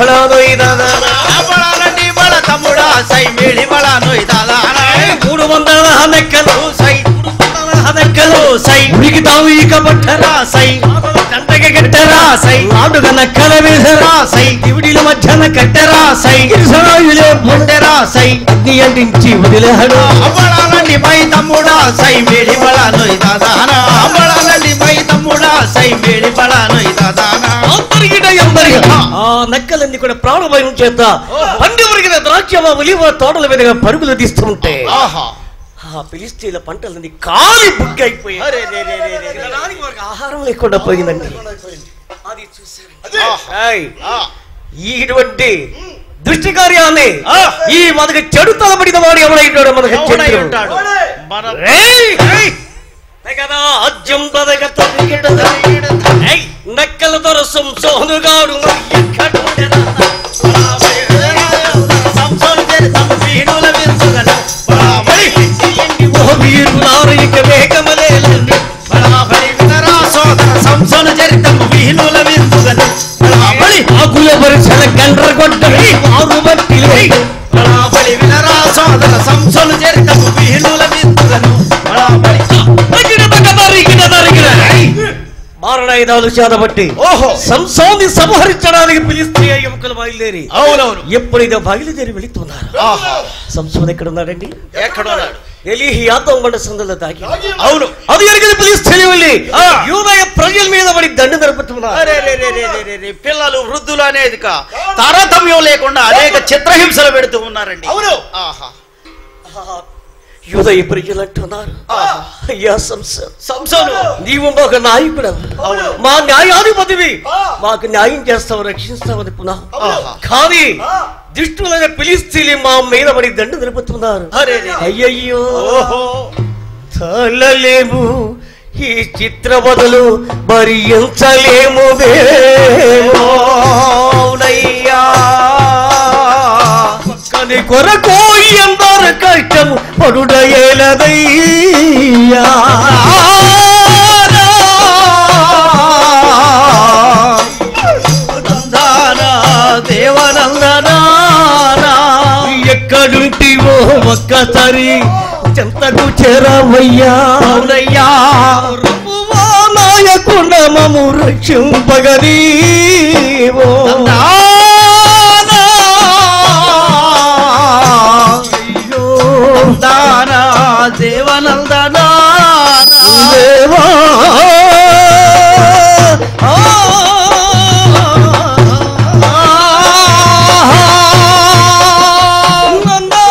S2: బలాలండి బల తమ్ముడా సై మేడి బల నొయ్దాలా
S1: మూడు వందల నెక్కలు
S2: సై
S1: నెక్కలు
S2: సై
S1: ఉనికి తాము ఈక పట్టరా
S2: సై
S1: గంటకి కట్టరా
S2: సై
S1: నాటుక నక్కల వేసరా
S2: సై
S1: దివిడిల మధ్యన కట్టరా
S2: సై
S1: గిరిసరాయులే
S2: ఉండెరా సై
S1: అగ్ని అంటించి వదిలేహడు
S2: అబ్బడాలండి మై తమ్ముడా సై మేడి బల నొయ్దానా అబ్బడాలండి మై తమ్ముడా సై మేడి బల నొయ్దానా
S1: అందరికిట ఎందరిగా ఆ నక్కలన్నీ కూడా ప్రాణభయం చేత పండి ఉరిగిన ద్రాక్ష ఉలివ తోటల మీదుగా పరుగులు తీస్తుంటే
S2: ఆహా
S1: ఆ పిలిస్తీల పంటలన్నీ కాలి బుక్కి అయిపోయాయి
S2: అరే రే రే రే రే.
S1: తినడానికి వారికి ఆహారం లేకుండా పోయిందండి అది చూశారు
S3: అదే.
S1: ఏయ్,
S2: ఆ,
S1: ఇటువంటి దృష్టి కార్యాన్ని
S2: ఆ.
S1: ఈ మనకు చెడు తలబడిన వాడు ఎవడైంటాడో మనకు
S2: ఎవడై
S1: చెప్తాడు.
S2: ఉంటాడు
S3: ఎవడే?
S2: మన
S1: ఏయ్, ఏయ్, తెగదా అజ్యం పదగ తొలగిడదా. ఏయ్, నక్కల దొరసం సోనుగాడు ఎక్కడుండెనా?
S2: సంసోను చరితము వీణుల విందుగను. బడాబడి ఎండి
S1: ఓ వీరులారు ఇక వేగమలేలండి.
S2: బడాబడి వినరా సోదర సంసోను చరితము వీణుల విందుగను. బడాబడి
S1: ఆకుల వరుసల గండ్ర కొట్టని వారు బట్టిలే.
S2: బడాబడి వినరా సోదర సంసోను చరితము వీణుల విందుగను. బడాబడి
S1: తగిన తగ తరిగిన తరిగిన. ఏయ్, మారణాయుధాలు చేతబట్టి
S2: ఓహో
S1: సంసాన్ని సంహరించడానికి పిలిస్తే ఎముకలు బయలుదేరి
S2: అవునవును
S1: ఎప్పుడైతే బయలుదేరి వెళుతున్నారు
S2: ఆహా
S1: సంసోన్ ఎక్కడ ఉన్నాడండి
S2: ఎక్కడున్నాడు
S1: ఎలి యాదవ్ మండ సందులో దాగి
S3: తాగి
S2: అవును
S1: అది ఎరిగిన పిలిస్తే వెళ్ళి
S2: ఆ.
S1: యూదయ ప్రజల మీద పడి దండు నడుపుతున్నారు
S2: అరే రే రే రే రే రే రే పిల్లలు వృద్ధులు అనేది కా తారతమ్యం లేకుండా అనేక చిత్రహింసలు పెడుతూ ఉన్నారండి
S3: అవును
S2: ఆహా
S1: యూదయ ప్రజలు అంటున్నారు
S2: ఆహా.
S1: అయ్యా సంసోన్
S2: సంసోను
S1: నీవు మాకు నాయకుడు
S2: అవును.
S1: మా న్యాయాధిపతివి
S3: ఆ.
S1: మాకు న్యాయం చేస్తావు రక్షిస్తావని పునః
S2: ఆహా.
S1: కానీ
S3: ఆ.
S1: దుష్టులైన పిలిస్తీలి మా మీద పడి దండు నిలుపుతున్నారు
S2: అరే రే రే.
S1: అయ్యయ్యో
S2: ఓహో
S1: తలలేము ఈ చిత్ర బదులు భరించలేము దేవో.
S2: అవునయ్యా
S1: కని కొరకు ఎందరు కష్టము పడుడయేలదయ్యా
S2: నందానా దేవనందనా
S1: ఎక్కడుంటివో ఒక్కసారి చెంతకు చేరవయ్యా
S2: అవునయ్యా
S1: ప్రభువా నాయకుండ మము రక్షింపగనీవో
S2: నందానా
S1: అయ్యో
S2: నందానా దేవనందనా
S1: దేవా ఆ, నందా.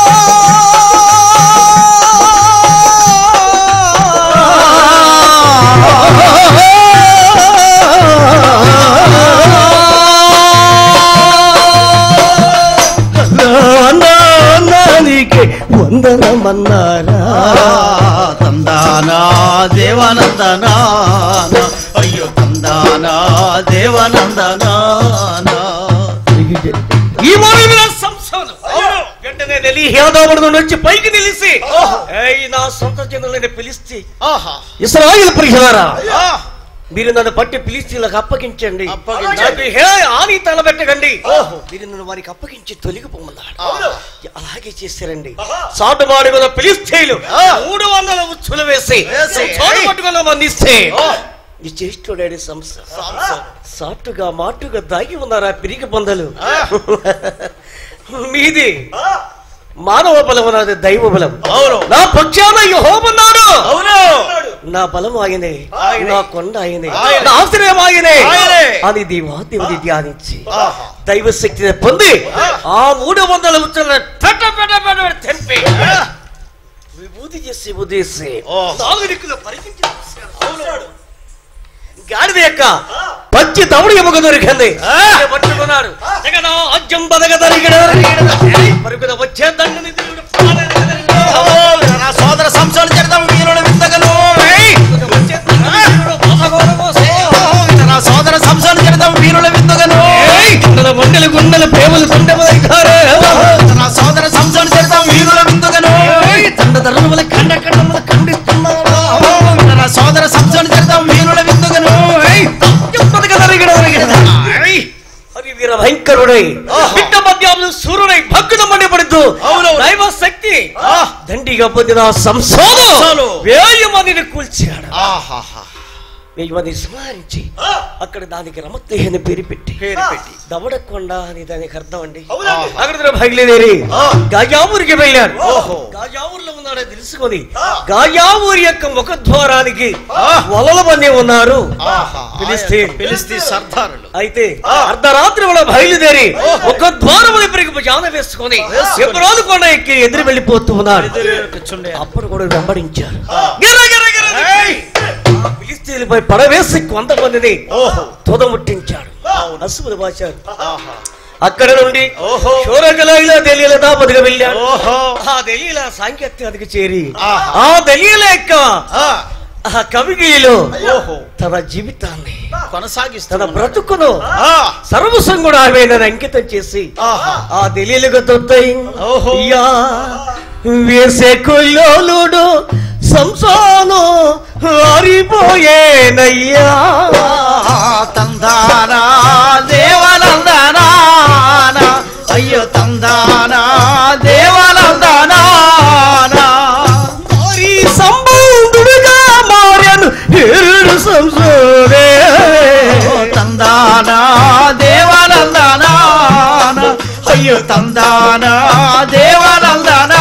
S1: నానికి వందనమన్నారా
S2: తందానా దేవనందనా అయ్యో తందానా దేవనందనా
S1: ఈ మూడు సంస్థలు వెంటనే నెలి యాదవుడు నుండి వచ్చి పైకి నిలిచి ఏయ్ నా సొంత జనులని పిలిస్తే
S2: ఆహా
S1: ఇస్రాయిల్ పరిహారా
S2: ఆ,
S1: మీరు నన్ను పట్టి పిలిస్తీలకు అప్పగించండి
S2: అప్పగించండి.
S1: నాకు హే ఆని తలబెట్టకండి మీరు నన్ను వారికి అప్పగించి తొలగిపోమన్నాడు
S2: ఆహా.
S1: అలాగే చేశారండి సాటుబాడు మీద పిలిస్తేలు
S2: ఆ.
S1: మూడు వందల ఉచ్చులు వేసి
S2: వేసి.
S1: చోటు పట్టుకుని అందిస్తే
S2: ఓ.
S1: ఈ జ్యేష్ఠుడేడి సంస్థ
S2: సంసారం.
S1: సాటుగా మాటుగా దాగి ఉన్నారా పిరికి పొందలు
S2: ఆ.
S1: మీది మానవ బలం నాది దైవ బలం
S2: అవును.
S1: నా పక్షాన యెహోవన్నాడు
S2: అవును
S1: నా బలం ఆయనే
S2: ఆయనే.
S1: నా కొండ ఆయనే
S2: ఆయనే.
S1: నా ఆశ్రయం ఆయనే
S2: ఆయనే.
S1: అని దేవాదేవుని ధ్యానించి
S2: ఆహా.
S1: దైవ శక్తిని పొంది ఆ మూడు వందల ఉచ్చల పెట్ట పెట్ట పెట్ట పెట్ట తెంపి
S2: ఆ,
S1: విభూతి చేసి ఉదేసి
S2: ఓ.
S1: నాలుగు దిక్కులు పరికించి చూశాడు. గాడిద యొక్క పచ్చి తవుడు ఎముక దొరికింది
S2: ఆ.
S1: ఇక పట్టుకున్నాడు జగనా అజ్జం బదగ దరిగిడ పరుగున వచ్చే దండని దేవుడు
S2: ఓ, నా సోదర సంసారం చేద్దాం వీరుడు విందగను
S1: వచ్చే దండని దేవుడు బాధగోడ మోసే.
S2: నా సోదర సంసారం చేద్దాం వీరుల విందగను
S1: ఏయ్! గుండెల గుండెలు గుండెల ప్రేమలు గుండెమలైతారే
S2: నా సోదర సంసారం చేద్దాం వీరుల విందగను
S1: తండ ధర్మముల కండ కండముల ఖండిస్తున్నాడు
S2: నా సోదర సంసారం చేద్దాం వీరుల విందగను
S1: బదగ దరిగిడ దరిగిడ. అది వీర భయంకరుడై బిడ్డ మధ్యాహ్నం సూర్యుడై భక్తుల మండిపడుతూ
S2: అవునవును.
S1: దైవ శక్తి
S2: ఆ.
S1: దండిగా పొందిన సంసోను
S2: సంసోను.
S1: వేయి మందిని కూల్చాడు
S2: ఆహాహా
S1: వెయ్యి మంది స్మరించి అక్కడ దానికి రమత్తి అని పేరు పెట్టి
S2: పేరు పెట్టి
S1: దవడకొండ అని దానికి అర్థం అండి
S2: అవునండి.
S1: అక్కడ బయలుదేరి
S2: ఆ.
S1: గాజావూరికి వెళ్ళాడు
S2: ఓహో.
S1: గాజావూరులో ఉన్నాడో తెలుసుకొని గాజావూరి యొక్క ముఖ ద్వారానికి
S2: ఆ.
S1: వలల మంది ఉన్నారు
S2: ఆహా
S1: పిలిస్తే
S2: పిలిస్తే సర్దారులు
S1: అయితే
S2: ఆ.
S1: అర్ధరాత్రి వేళ బయలుదేరి
S2: ఓహో.
S1: ఒక ద్వారముల పెరిగి జాన వేసుకొని
S2: వేసుకొని.
S1: ఎప్పుడోదు కొండ ఎక్కి ఎదురు వెళ్ళిపోతూ ఉన్నాడు
S2: కూర్చుండే
S1: అప్పుడు కూడా వెంబడించారు
S2: ఆ.
S1: గిర గిర గిర గిర.
S2: ఏయ్!
S1: ఆ ఫిలిస్తీన్లపై పడవేసి కొంతమందిని
S2: ఓహో.
S1: తుదముట్టించాడు అసువులు బాచారు
S2: ఆహా
S1: అక్కడ నుండి
S2: ఓహో.
S1: శూరకలాయిలో దెలీల దాపదిగా వెళ్ళాడు
S2: ఓహో
S1: ఆ దలీల సాంకేత్యానికి చేరి
S2: ఆహా.
S1: ఆ దలీల యొక్క
S2: ఆ,
S1: ఆ కవిగిలో
S2: ఓహో
S1: తన జీవితాన్ని తన
S2: కొనసాగిస్తున్నా
S1: బ్రతుకును
S2: ఆ,
S1: సర్వసం కూడా ఆమె అంకితం చేసి
S2: ఆహా.
S1: ఆ దలీలుగా తొత్తయి
S2: ఓహో.
S1: యా వేసే కొల్లోలుడు సంసాను ఆరిపోయేనయ్యా
S2: తందానా దేవనందనా అయ్యో తందానా దేవనందనా
S1: మరి సంబంధుడుగా మారను ఏడు సంసోరే
S2: తందానా దేవనందనా అయ్యో తందానా దేవనందనా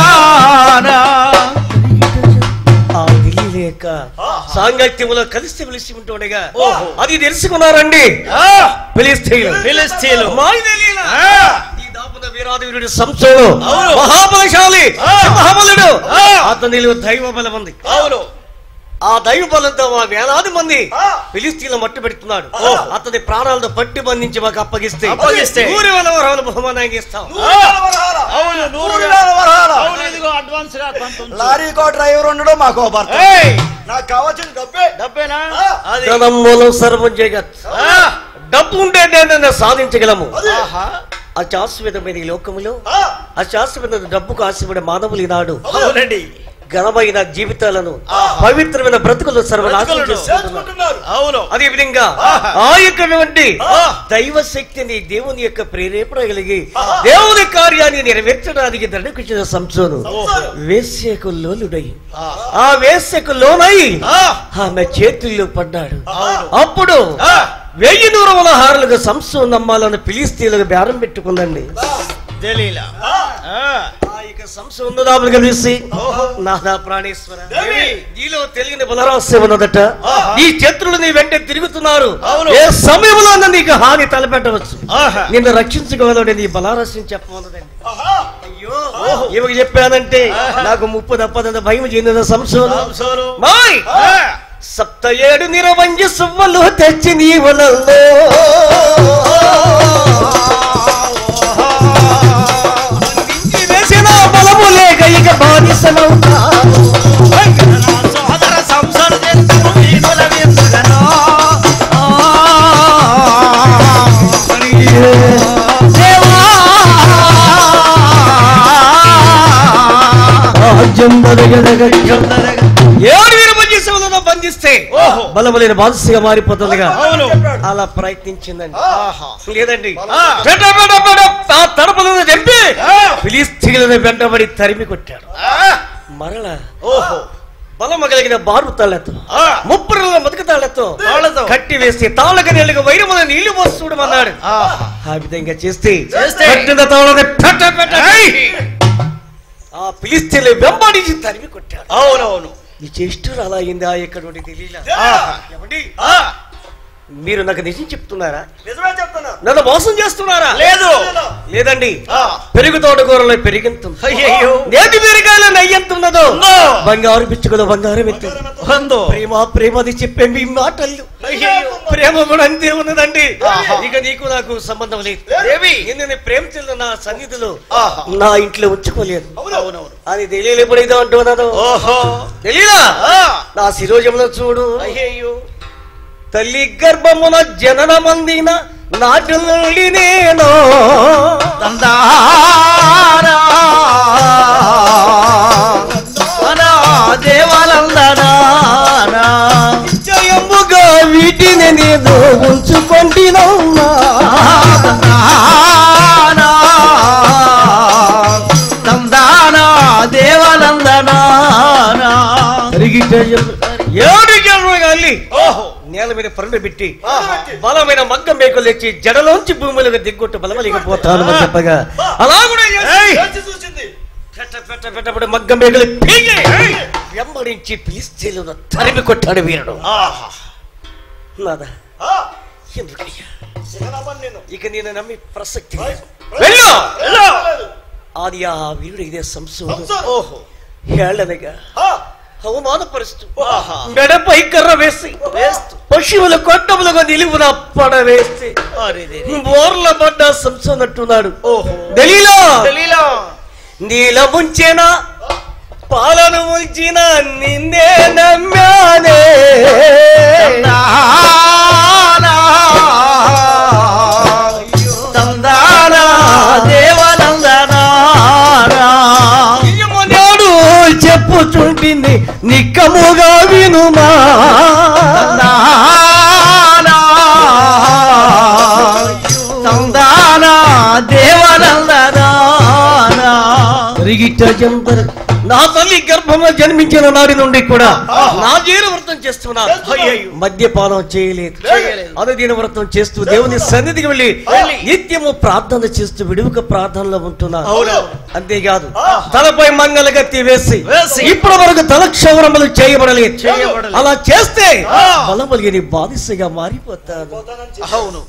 S1: ఆ తెలియలేక సాంగత్యములో కలిసి పిలిచి ఉంటుండగా
S2: ఓహో.
S1: అది తెలుసుకున్నారండి పిలిస్తీయులు
S2: ఫిలిస్తీన్లు.
S1: మాయ తెలియల.
S2: ఆ.
S1: ఈ దాపున వీరాది వీరుడి సంశోడు
S2: అవును.
S1: మహాబలశాలి
S2: ఆ.
S1: మహాబలుడు
S2: ఆ.
S1: అతనిలో దైవ బలం ఉంది
S2: అవును
S1: ఆ దైవ బలంతో ఆ వేలాది మంది
S2: ఆ.
S1: ఫిలిస్తీన్లు మట్టి పెడుతున్నాడు
S2: ఓహో.
S1: అతని ప్రాణాలతో పట్టి బంధించి మాకు అప్పగిస్తే
S2: అప్పగిస్తే.
S1: నూరు వేల వరహాలు బహుమానంగా ఇస్తాం
S2: అవును నూరు
S3: నూరు వేల వరహాలు.
S2: అవును ఇదిగో అడ్వాన్స్ గా కొంత ఉంచు.
S3: లారీకో డ్రైవర్ ఉండడు మాకో భర్త
S2: ఏయ్,
S3: నాకు కావాల్సిన డబ్బే
S2: డబ్బేనా
S3: ఆ.
S2: అది
S1: ధనమ్మూలం సర్వం జగత్
S2: ఆ,
S1: డబ్బు ఉంటే నేను సాధించగలము
S3: అది.
S2: ఆహా.
S1: ఆ శాశ్వతమైన ఈ లోకములో
S3: ఆ,
S1: ఆ శాశ్వతమైన డబ్బుకు ఆశపడే మానవులు ఈనాడు
S2: అవునండి
S1: ఘనమైన జీవితాలను
S2: ఆహా.
S1: పవిత్రమైన బ్రతుకులు సర్వనాశనం
S2: బ్రతుకులను.
S1: చేసుకుంటున్నారు
S3: చేసుకుంటున్నారు
S2: అవును
S1: అదే విధంగా
S2: ఆహా.
S1: ఆ యొక్క
S2: ఆ.
S1: దైవ శక్తిని దేవుని యొక్క ప్రేరేపణ కలిగి దేవుని కార్యాన్ని నెరవేర్చడానికి దండకొచ్చిన సంసోను
S2: ఓహో.
S1: వేశ్యకు లోలుడై
S2: ఆ,
S1: ఆ వేశ్యకు లోనై
S2: ఆ,
S1: ఆమె చేతుల్లో పడ్డాడు
S2: అవును.
S1: అప్పుడు
S2: ఆ,
S1: వెయ్యి నూరముల హారులుగా సంసో నమ్మాలని పిలిస్తీలకు బేరం పెట్టుకుందండి
S2: తెలీలా ఆ,
S1: ఆ ఇక సంసోన్నదాములు కలిసి
S2: ఓహో.
S1: నాదా ప్రాణేశ్వర
S2: దేవి.
S1: నీలో తెలియని బలరాస్యం ఉన్నదట
S2: ఆహా.
S1: నీ శత్రులు నీ వెంట తిరుగుతున్నారు
S2: అవును.
S1: ఏ సమయంలో నీకు హాని తలపెట్టవచ్చు
S2: ఆహా.
S1: నిన్ను రక్షించుకోవాలని నీ బలారస్యం చెప్పమన్నదండి
S3: ఆహా.
S1: అయ్యో ఈమెకు చెప్పానంటే నాకు ముప్పు తప్పదంత భయం చెందిన సంశోధన
S2: సంసోను.
S1: మాయ్
S2: ఆ,
S1: సప్త ఏడు నిరవంజ సువ్వలు తెచ్చి నీ వలలో అందించి వేసిన బలము లేక ఇక బానిసనవుతాను
S2: నా సోదర సంసార చేస్తాము వీణుల విందుగను. ఆ,
S1: ఏడు వీరు మంజీసములను బంధిస్తే
S2: ఓహో.
S1: బలములైన బాదుసిగా మారిపోతుందిగా
S2: అవును
S1: అలా ప్రయత్నించిందండి
S2: ఆహా.
S1: లేదండి
S2: ఆ.
S1: పెద్ద పెద్ద పెద్ద ఆ తడపలను చెప్పి
S2: ఆ.
S1: ఫిలిస్తీన్లను వెంటబడి తరిమి కొట్టాడు
S2: ఆ,
S1: మరల
S2: ఓహో
S1: బలము కలిగిన బారు తాళ్లతో
S2: ఆ.
S1: ముప్పురుల మతుకు తాళ్లతో
S2: తాళ్లతో.
S1: కట్టి వేసి తాళ్ళక నీళ్ళకు వైరముల నీళ్లు పోస్తుడమన్నాడు
S2: ఆహా.
S1: ఆ విధంగా చేస్తే
S2: చేస్తే.
S1: కట్టిన తాళ్ళని పెట్ట పెట్ట
S2: ఏయ్!
S1: ఆ ఫిలిస్తీన్లు వెంబడించి తరిమి కొట్టాడు
S2: అవునవును
S1: ఈ చేష్టూరు అలా అయిందా ఎక్కడ తెలియలా
S2: ఆహా.
S1: ఏమండి?
S2: ఆ,
S1: మీరు నాకు నిజం చెప్తున్నారా
S3: నిజమే చెప్తున్నా
S1: నన్ను మోసం చేస్తున్నారా
S2: లేదు
S1: లేదండి
S2: ఆ.
S1: పెరుగు తోటకూరలో పెరిగింతుంది
S2: అయ్యయ్యో.
S1: నేటి పెరిగాయలు నయ్యంతున్నదో
S2: ఉందో.
S1: బంగారు పిచ్చుకలో బంగారం ఎత్తుంది
S2: ఉందో.
S1: ప్రేమ ప్రేమది చెప్పే మీ మాటలు
S2: అయ్యయ్యో.
S1: ప్రేమ కూడా అంతే ఉన్నదండి
S2: ఆహా.
S1: ఇక నీకు నాకు సంబంధం లేదు
S2: ఏమి?
S1: నిన్ను నేను ప్రేమించిన నా సన్నిధిలో
S2: ఆహా.
S1: నా ఇంట్లో ఉంచుకోలేదు
S2: అవునవును
S1: అది తెలియలు ఎప్పుడైతే అంటున్నదో
S2: ఓహో
S1: తెలియదా
S2: ఆ,
S1: నా శిరోజంలో చూడు
S2: అయ్యయ్యో
S1: తల్లి గర్భమున జనన మందిన నాటి నుండి నేను
S2: తందారా అనా దేవాలందనా
S1: జయముగా వీటిని నేను ఉంచుకొంటినమ్మా
S2: తందానా తందానా దేవాలందనా
S1: తిరిగి జయం ఏడు జన్మ వెళ్ళి
S2: ఓహో
S1: నేల మీద పరులు పెట్టి
S2: ఆహా.
S1: బలమైన మగ్గం మేకలు తెచ్చి జడలోంచి భూములకు దిగ్గొట్టు బలమలిగిపోతాను అని చెప్పగా అలా కూడా చేసి
S2: ఏయ్!
S3: చేసి చూసింది
S1: పెట్ట పెట్ట పెట్టబడి మగ్గం మేకలు పీకి వెంబడించి పిలిస్తేలు తరిమి కొట్టాడు వీరుడు
S2: ఆహా
S1: నాదా
S3: ఆ,
S1: ఎందుకయ్యా
S3: చిన్నప్పటి నేను
S1: ఇక నేను నమ్మి ప్రసక్తి లేదు. వెళ్ళు
S2: వెళ్ళు.
S1: అది ఆ వీరుడు ఇదే సంశోధం
S2: ఓహో
S1: ఏళ్ళనగా
S3: ఆ,
S1: అవమానపరుస్తూ
S2: ఆహా.
S1: మెడపై కర్ర వేసి
S2: వేస్తూ.
S1: పశువుల కొట్టములుగా నిలువున పడ వేసి
S2: అరే రే రే.
S1: బోర్ల పడ్డ సంసోనట్టున్నాడు
S2: ఓహో
S1: దలీలా
S2: తెలీలా
S1: నీల ముంచిన పాలను ముంచిన నిన్నే నమ్మానే
S2: తందానా తందానా దేవనందనా
S1: నాడు చెప్పుచుంటింది నిక్కముగా వినుమా
S2: తందానా తందానా దేవనందనా
S1: రిగిట జంతర నా తల్లి గర్భంలో జన్మించిన నాటి నుండి కూడా నా జీర వ్రతం చేస్తున్నాను
S2: అయ్యయ్యో.
S1: మద్యపానం చేయలేదు
S2: చేయలేదు.
S1: అనుదిన వ్రతం చేస్తూ దేవుని సన్నిధికి వెళ్ళి
S2: వెళ్ళి.
S1: నిత్యము ప్రార్థన చేస్తూ విడువక ప్రార్థనలో ఉంటున్నా
S2: అవునవును.
S1: అంతేకాదు తలపై మంగళగత్తి వేసి
S2: వేసి.
S1: ఇప్పటి వరకు తల క్షౌరములు చేయబడలేదు
S2: చేయబడలేదు.
S1: అలా చేస్తే
S2: ఆ.
S1: బలమలిగిని బాధిసగా మారిపోతాను
S3: పోతానని చెప్పి.
S2: అవును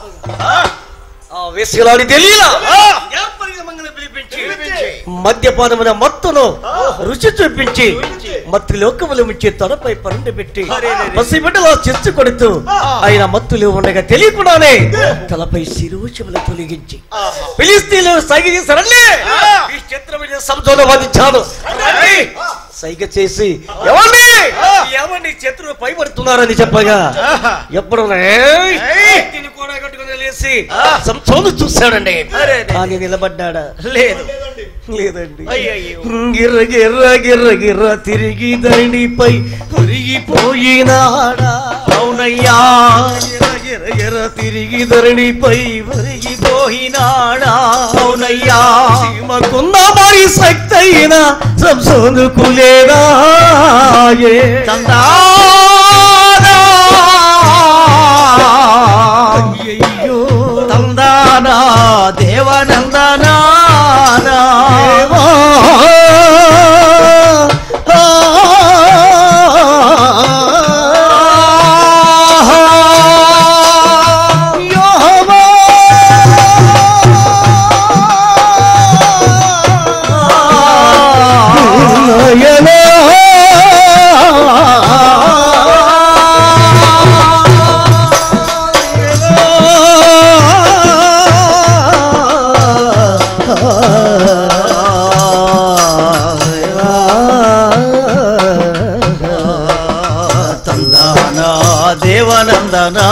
S1: ఆ వేసులాడి తెలియలా
S2: ఆ.
S1: ఏర్పరిగిన మంగళ పిలిపించి
S2: పిలిపించి.
S1: మద్యపానమున మత్తును రుచి చూపించి
S2: చూపించి.
S1: మత్తి లోకములు మించి తొడపై పరుండి పెట్టి
S2: అరెరెరె.
S1: పసిబిడ్డలో చెచ్చు కొడుతూ ఆయన మత్తులు ఉండగా తెలియకుండానే తలపై శిరోచములు తొలగించి
S2: ఆహా.
S1: ఫిలిస్తీన్లు సైగ చేశారండి
S2: ఆ.
S1: ఈ చిత్రమైన సంతోషం వధించాను
S2: రండి.
S1: సైగ చేసి ఎవండి
S2: ఆ.
S1: ఎవండి శత్రువు పైబడుతున్నారని చెప్పగా
S2: ఆహా.
S1: ఎప్పుడు
S2: ఏయ్.
S1: కూడా కట్టుకుని లేసి
S2: ఆ.
S1: సంతోను చూశాడండి
S2: అరెరె.
S1: కానీ నిలబడ్డాడా
S2: లేదు
S1: లేదండి
S2: అయ్యయ్యో.
S1: గిర్ర గిర్ర గిర్ర గిర్ర తిరిగి ధరణిపై ఒరిగిపోయినాడా
S2: అవునయ్యా
S1: గిర్ర గిర్ర గిర్ర తిరిగి ధరణిపై ఒరిగిపోయి
S2: పోయినాడా అవునయ్యా
S1: సీమకున్న మరి శక్తి అయిన సంసోదుకు లేదా ఏ
S2: తందానా
S1: అయ్యయ్యో
S2: తందానా దేవనందనా
S1: దేవా. యెహోవా. నాయనా.
S2: తందానా దేవనందనా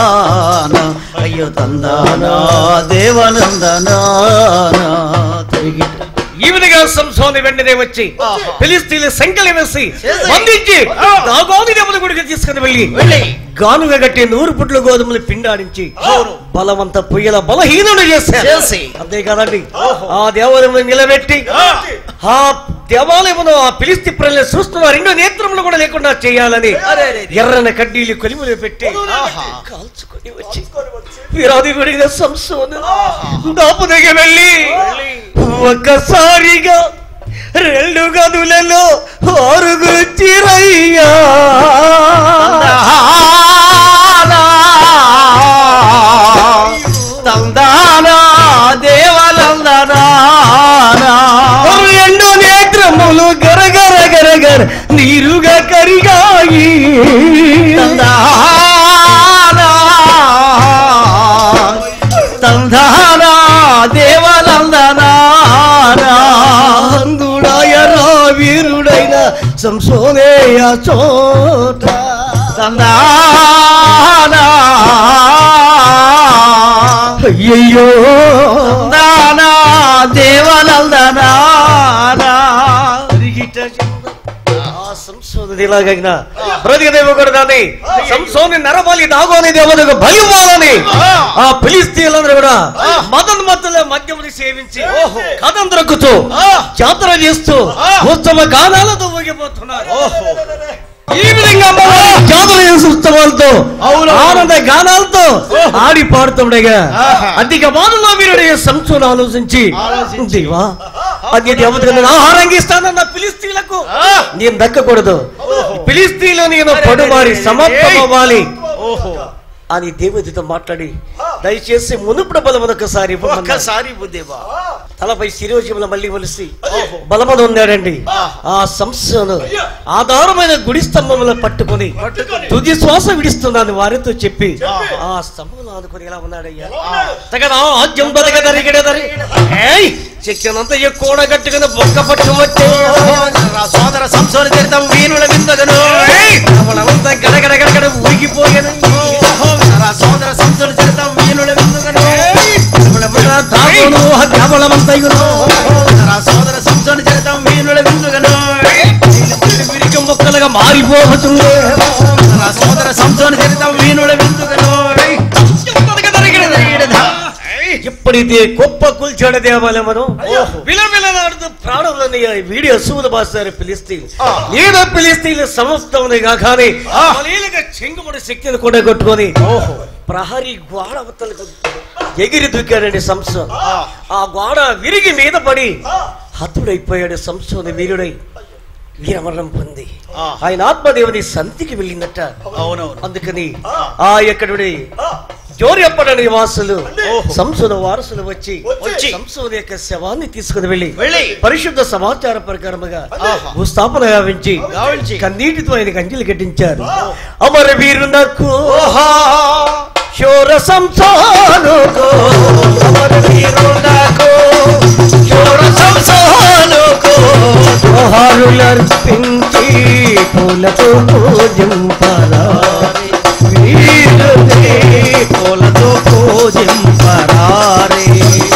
S2: అయ్యో తందానా దేవనందనా తిరిగి
S1: ఈ విధంగా సంసోని వెంటనే వచ్చి
S2: ఆహా.
S1: ఫిలిస్తీన్లు సంఖ్యలు వేసి
S2: చేసి.
S1: బంధించి
S2: ఆ.
S1: దాగోని దేవుని గుడికి తీసుకుని వెళ్ళి
S2: వెళ్ళి
S1: గానుగా కట్టి నూరు పుట్ల గోధుమలు పిండాడించి
S2: అవును.
S1: బలవంత పొయ్యల బలహీనుడు చేశారు
S2: చేసి.
S1: అంతేకాదండి ఆ దేవాలయం నిలబెట్టి
S2: ఆ.
S1: ఆ దేవాలయమును ఆ పిలిస్తి ప్రజలు చూస్తున్న రెండు నేత్రములు కూడా లేకుండా చేయాలని
S2: అరే, అరే, అరే.
S1: ఎర్రన కడ్డీలు కొలిములు పెట్టి
S2: ఆహా.
S1: కాల్చుకొని వచ్చి వీరాది విడిగిన సంసోను దాపు దగ్గర వెళ్ళి
S2: వెళ్ళి.
S1: ఒక్కసారిగా రెండు గదులలో ఆరుగురు చిరయ్యా
S2: తందానా దేవలందనా
S1: రెండు నేత్రములు గరగర గరగర నీరుగా కరిగాయి
S2: తందానా తందానా దేవలందనా
S1: అందుడాయరా వీరుడైన సంసోనేయ చోట
S2: తందానా
S1: అయ్యయ్యో
S2: తందానా దేవలందనా
S1: ఆ సంసోనుడు ఇలాగైనా బ్రతికదేవకూడదని సంసోని నరబలి దాగోని దేవునికి బలి ఇవ్వాలని ఆ ఫిలిస్తీన్లందరూ కూడా మదన్ మత్తులో మద్యముని సేవించి కథం దొరుకుతూ జాతర చేస్తూ ఉత్సవ గానాలతో ఊగిపోతున్నారు ఈ విధంగా అమ్మవారు జాతర చేసే ఉత్సవాలతో
S2: అవును.
S1: ఆనంద గానాలతో ఆడి పాడుతుండగా
S2: ఆహా.
S1: అధిక బాధలో మీరు సంసోను ఆలోచించి
S2: ఆలోచించి.
S1: దేవా అది దేవతకు నేను ఆహారంగా ఇస్తానన్న ఫిలిస్తీన్లకు
S2: ఆ.
S1: నేను దక్కకూడదు ఫిలిస్తీన్లు నేను పడుమారి సమాప్తమవ్వాలి
S2: ఓహో
S1: అని దేవతతో మాట్లాడి దయచేసి మునుపుడు బలమును ఒకసారి ఇవ్వమన్నాడు.
S2: ఒక్కసారి బుద్ధివా
S1: తలపై శిరోజముల మళ్ళీ వలిసి బలమును ఉన్నాడండి ఆ సంస్థను ఆధారమైన గుడి స్తంభములు పట్టుకొని తుది శ్వాస విడిస్తున్నాను వారితో చెప్పి ఆ స్తంభంలో ఆనుకొని ఎలా ఉన్నాడయ్యా తగదా ఆద్యం బతకదరిగడదరి ఏయ్ శక్తినంత ఎక్కువ గట్టుకుని బొక్క పట్టు వచ్చే
S2: నా సోదర సంసోన చరితం వీణుల విందగను
S1: అవనంతా గడగడ గడగడ ఊగిపోయాను
S2: నా సోదర సంసోన చరితం వీణుల విందగను
S1: తాగును ధవళమంతయును
S2: నా సోదర సంసోన చరితం వీణుల విందగను
S1: విరిగి మొక్కలుగా మారిపోతుంది
S2: నా సోదర సంసోన చరితం వీణుల విందగను
S1: ఎప్పుడైతే గొప్ప కూల్చాడ దేవాలయమను విలవిలలాడుతూ ప్రాణులని వీడియో అసూలు బాస్తారు పిలిస్తీన్ ఏదో పిలిస్తీన్ సమస్తమునిగా కాగానే బలీలుగా చెంగుముడి శక్తిని కూడా కొట్టుకొని ప్రహరీ గోడ అవతలకు ఎగిరి దూకాడండి సంసం ఆ గోడ విరిగి మీద పడి హతుడైపోయాడు సంసోని వీరుడై వీరమరణం పొంది ఆయన ఆత్మదేవుని సంతికి వెళ్ళిందట
S2: అవునవును
S1: అందుకని ఆ ఎక్కడి జోర్యప్పడ నివాసులు సంసోన వారసులు వచ్చి
S2: వచ్చి
S1: సంసోన యొక్క శవాన్ని తీసుకుని వెళ్ళి
S2: వెళ్ళి
S1: పరిశుద్ధ సమాచార ప్రకారముగా
S2: ఆహా.
S1: భూస్థాపన గావించి
S2: గావించి.
S1: కన్నీటితో ఆయనకి అంజలి కట్టించారు అమర వీరునకు
S2: ఓహా
S1: శోర సంసానుకు అమర వీరునకు శోర సంసానుకు జోహారులర్పించి పూలతో పూజింపరా వీరుని
S2: పూలతో పూజింపరారే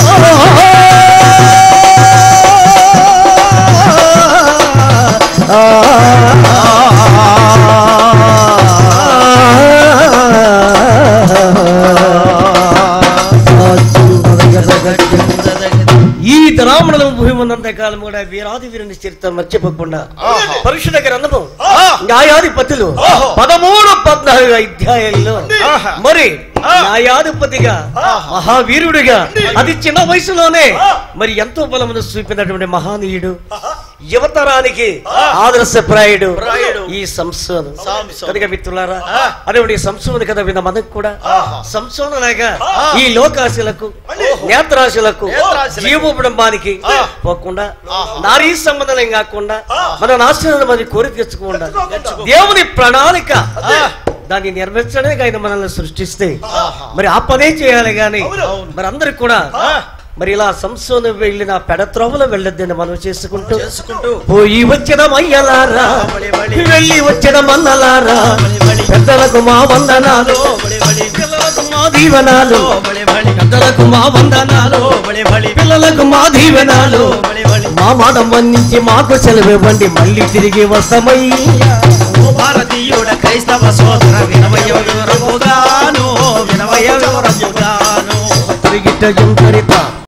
S1: ఈ ద్రామణుల భూమి ఉన్నంత కాలం కూడా వీరాది వీరుని చరిత్ర మర్చిపోకుండా
S2: ఆహా.
S1: పరుషుల గ్రంథము
S2: ఆ.
S1: న్యాయాధిపతులు
S2: ఓహో.
S1: పదమూడు పద్నాలుగు అధ్యాయాల్లో
S2: ఆహా.
S1: మరి
S2: ఆ.
S1: న్యాయాధిపతిగా మహావీరుడిగా అది చిన్న వయసులోనే మరి ఎంతో బలమును చూపినటువంటి మహానీయుడు యువతరానికి ఆదర్శప్రాయుడు
S2: ప్రాయుడు.
S1: ఈ సంసోను
S2: సంసోను.
S1: కనుక మిత్రులారా
S2: ఆ.
S1: అటువంటి సంసోను కథ విన్న మనకు కూడా
S2: ఆహా.
S1: సంసోనలాగా
S2: ఆ.
S1: ఈ లోకాశులకు నేత్రాశులకు
S2: నేత్రాశులకు.
S1: జీవోపడంబానికి
S2: ఆ.
S1: పోకుండా
S2: ఆహా.
S1: నారీ సంబంధం కాకుండా
S3: ఆ.
S1: మన నాశనం మన కోరి తెచ్చుకోకుండా
S3: తెచ్చుకో.
S1: దేవుని ప్రణాళిక
S2: ఆ.
S1: దాన్ని నెరవేర్చడానికి ఆయన మనల్ని సృష్టిస్తే
S2: ఆహా.
S1: మరి ఆ పనే చేయాలి గాని
S3: అవును.
S1: మరి అందరికి కూడా
S2: ఆ.
S1: మరి ఇలా సంసోను వెళ్ళిన పెడత్రోవలో వెళ్ళొద్దని మనం చేసుకుంటూ
S2: చేసుకుంటూ
S1: పోయి వచ్చిన మయ్యలారా
S2: బలి, బలి.
S1: వెళ్ళి వచ్చిన మన్నలారా
S2: బలి, బలి.
S1: పెద్దలకు మా వందనాలు
S2: బలి, బలి.
S1: పిల్లలకు మా దీవెనాలు
S2: బలి, బలి.
S1: పెద్దలకు మా వందనాలు
S2: బలి, బలి.
S1: పిల్లలకు మా దీవెనాలు
S2: బలి, బలి.
S1: మా మాట మన్నించి మాకు సెలవివ్వండి మళ్ళీ తిరిగి వస్తామయ్యా
S2: ఓ భారతీయుడ క్రైస్తవ సోదర వినవయ వివరముగాను వినవయ వివరముగాను
S1: తిరిగిట ఎంతరిత